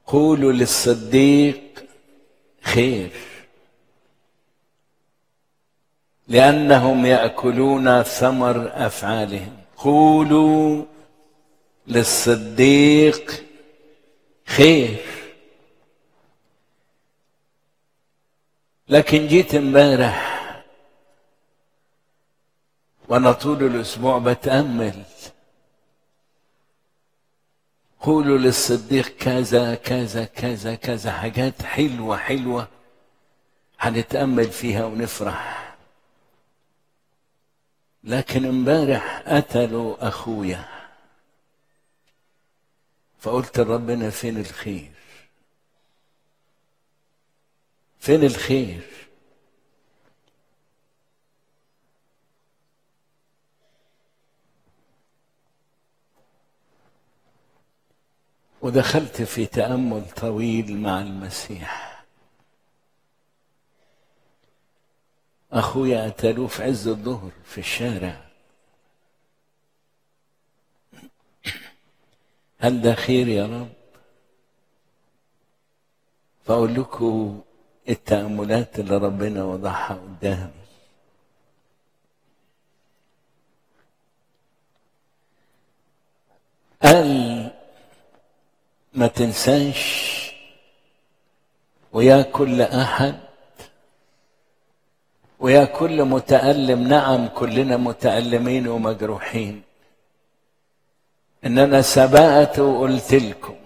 قولوا للصديق خير لانهم ياكلون ثمر افعالهم قولوا للصديق خير لكن جيت امبارح وانا طول الاسبوع بتامل قولوا للصديق كذا كذا كذا كذا حاجات حلوه حلوه هنتامل فيها ونفرح لكن امبارح قتلوا اخويا فقلت لربنا فين الخير فين الخير ودخلت في تامل طويل مع المسيح اخويا قتلوه في عز الظهر في الشارع هل ده خير يا رب فاقول لكم التاملات اللي ربنا وضعها قدامي قال ما تنساش ويا كل احد ويا كل متألم نعم كلنا متألمين ومجروحين ان انا سبقت وقلت لكم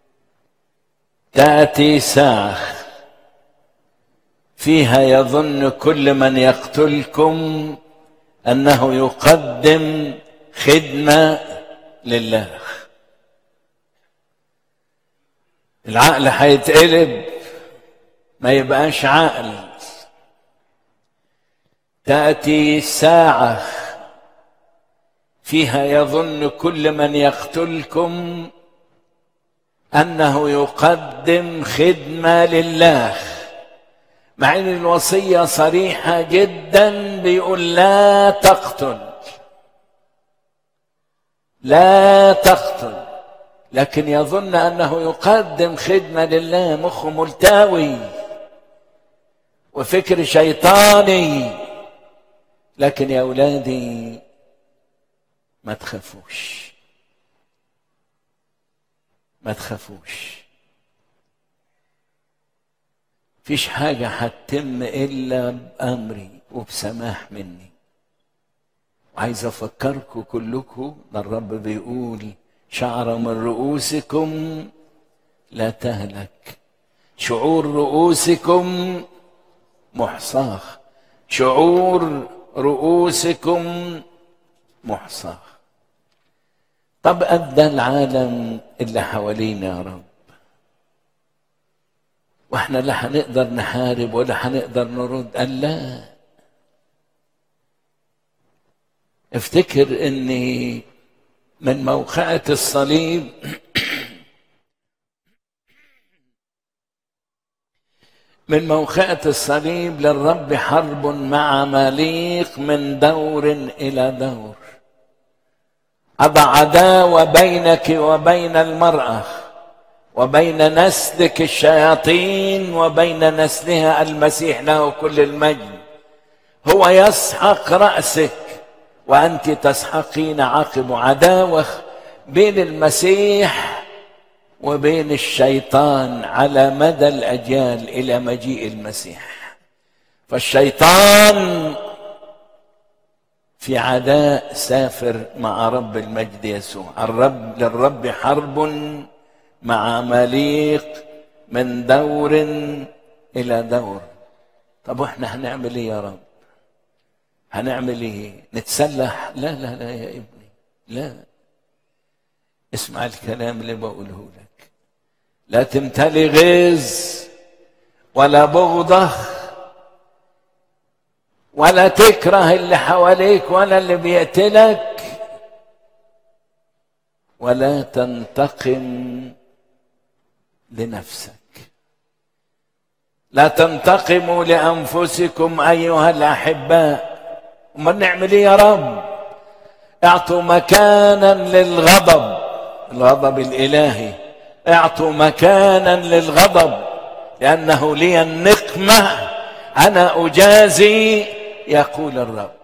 تأتي ساعة فيها يظن كل من يقتلكم انه يقدم خدمة لله العقل هيتقلب ما يبقاش عقل تأتي ساعة فيها يظن كل من يقتلكم أنه يقدم خدمة لله مع أن الوصية صريحة جدا بيقول لا تقتل لا تقتل لكن يظن أنه يقدم خدمة لله مخه ملتوي وفكر شيطاني لكن يا أولادي ما تخافوش ما تخافوش فيش حاجة هتتم إلا بأمري وبسماح مني وعايز أفكركم كلكم ده الرب بيقول شعر من رؤوسكم لا تهلك شعور رؤوسكم محصاه شعور رؤوسكم محصاه طب أدى العالم اللي حوالينا يا رب واحنا لا هنقدر نحارب ولا هنقدر نرد قال لا افتكر اني من موقعة الصليب من موقعة الصليب للرب حرب مع مليق من دور إلى دور أضع عداوة بينك وبين المرأة وبين نسلك الشياطين وبين نسلها المسيح له كل المجد هو يسحق رأسك وأنت تسحقين عقب عداوة بين المسيح وبين الشيطان على مدى الأجيال إلى مجيء المسيح فالشيطان في عداء سافر مع رب المجد يسوع الرب للرب حرب مع مليق من دور إلى دور طب واحنا هنعمل ايه يا رب هنعمل ايه نتسلح لا لا لا يا ابني لا اسمع الكلام اللي بقوله لك لا تمتلي غيظ ولا بغضة ولا تكره اللي حواليك ولا اللي بيقتلك ولا تنتقم لنفسك لا تنتقموا لانفسكم ايها الاحباء امال نعمل ايه يا رب اعطوا مكانا للغضب الغضب الالهي اعطوا مكانا للغضب لانه لي النقمه انا اجازي يقول الرب